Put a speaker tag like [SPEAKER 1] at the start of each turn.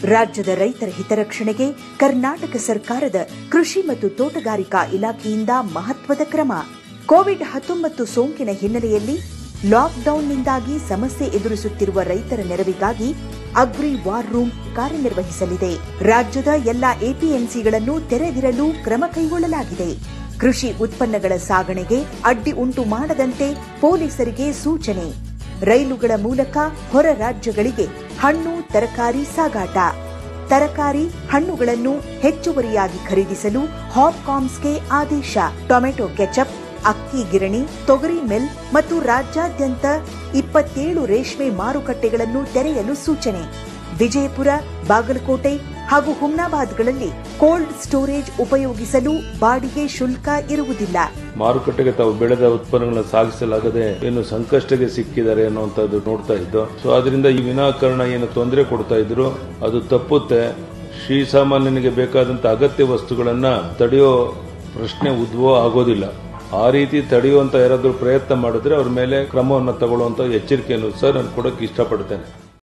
[SPEAKER 1] ರಾಜ್ಯದ ರೈತರ ಹಿತರಕ್ಷಣೆಗೆ ಕರ್ನಾಟಕ ಸರ್ಕಾರದ ಕೃಷಿ ಮತ್ತು ತೋಟಗಾರಿಕಾ ಇಲಾಖೆಯಿಂದ ಮಹತ್ವದ ಕ್ರಮ ಕೋವಿಡ್ ಹತ್ತೊಂಬತ್ತು ಸೋಂಕಿನ ಹಿನ್ನೆಲೆಯಲ್ಲಿ ಲಾಕ್ಡೌನ್ನಿಂದಾಗಿ ಸಮಸ್ಯೆ ಎದುರಿಸುತ್ತಿರುವ ರೈತರ ನೆರವಿಗಾಗಿ ಅಗ್ರಿ ವಾರ್ ರೂಮ್ ಕಾರ್ಯನಿರ್ವಹಿಸಲಿದೆ ರಾಜ್ಯದ ಎಲ್ಲಾ ಎಪಿಎಂಸಿಗಳನ್ನು ತೆರೆದಿರಲು ಕ್ರಮ ಕೈಗೊಳ್ಳಲಾಗಿದೆ ಕೃಷಿ ಉತ್ಪನ್ನಗಳ ಸಾಗಣೆಗೆ ಅಡ್ಡಿ ಉಂಟು ಮಾಡದಂತೆ ಪೊಲೀಸರಿಗೆ ಸೂಚನೆ ರೈಲುಗಳ ಮೂಲಕ ಹೊರ ರಾಜ್ಯಗಳಿಗೆ ಹಣ್ಣು ತರಕಾರಿ ಸಾಗಾಟ ತರಕಾರಿ ಹಣ್ಣುಗಳನ್ನು ಹೆಚ್ಚುವರಿಯಾಗಿ ಖರೀದಿಸಲು ಹಾಪ್ಕಾಮ್ಸ್ಗೆ ಆದೇಶ ಟೊಮೆಟೊ ಕೆಚಪ್ ಅಕ್ಕಿ ಗಿರಣಿ ತೊಗರಿ ಮಿಲ್ ಮತ್ತು ರಾಜ್ಯಾದ್ಯಂತ ಇಪ್ಪತ್ತೇಳು ರೇಷ್ಮೆ ಮಾರುಕಟ್ಟೆಗಳನ್ನು ತೆರೆಯಲು ಸೂಚನೆ ವಿಜಯಪುರ ಬಾಗಲಕೋಟೆ ಹಾಗೂ ಹುಮ್ನಾಬಾದ್ಗಳಲ್ಲಿ ಕೋಲ್ಡ್ ಸ್ಟೋರೇಜ್ ಉಪಯೋಗಿಸಲು ಬಾಡಿಗೆ ಶುಲ್ಕ ಇರುವುದಿಲ್ಲ
[SPEAKER 2] ಮಾರುಕಟ್ಟೆಗೆ ತಾವು ಬೆಳೆದ ಉತ್ಪನ್ನಗಳನ್ನ ಸಾಗಿಸಲಾಗದೆ ಏನು ಸಂಕಷ್ಟಕ್ಕೆ ಸಿಕ್ಕಿದ್ದಾರೆ ಅನ್ನುವಂಥದ್ದು ನೋಡ್ತಾ ಇದ್ದು ಸೊ ಅದರಿಂದ ಈ ವಿನಾಕಾರಣ ಏನು ತೊಂದರೆ ಕೊಡ್ತಾ ಇದ್ರು ಅದು ತಪ್ಪುತ್ತೆ ಶ್ರೀಸಾಮಾನ್ಯನಿಗೆ ಬೇಕಾದಂತ ಅಗತ್ಯ ವಸ್ತುಗಳನ್ನ ತಡೆಯೋ ಪ್ರಶ್ನೆ ಉದ್ಭವ ಆಗೋದಿಲ್ಲ ಆ ರೀತಿ ತಡೆಯುವಂತ ಯಾರಾದ್ರೂ ಪ್ರಯತ್ನ ಮಾಡಿದ್ರೆ ಅವ್ರ ಮೇಲೆ ಕ್ರಮವನ್ನು ತಗೊಳ್ಳುವಂತ ಎಚ್ಚರಿಕೆಯನ್ನು ಸಹ ನಾನು ಕೊಡಕ್ಕೆ ಇಷ್ಟಪಡ್ತೇನೆ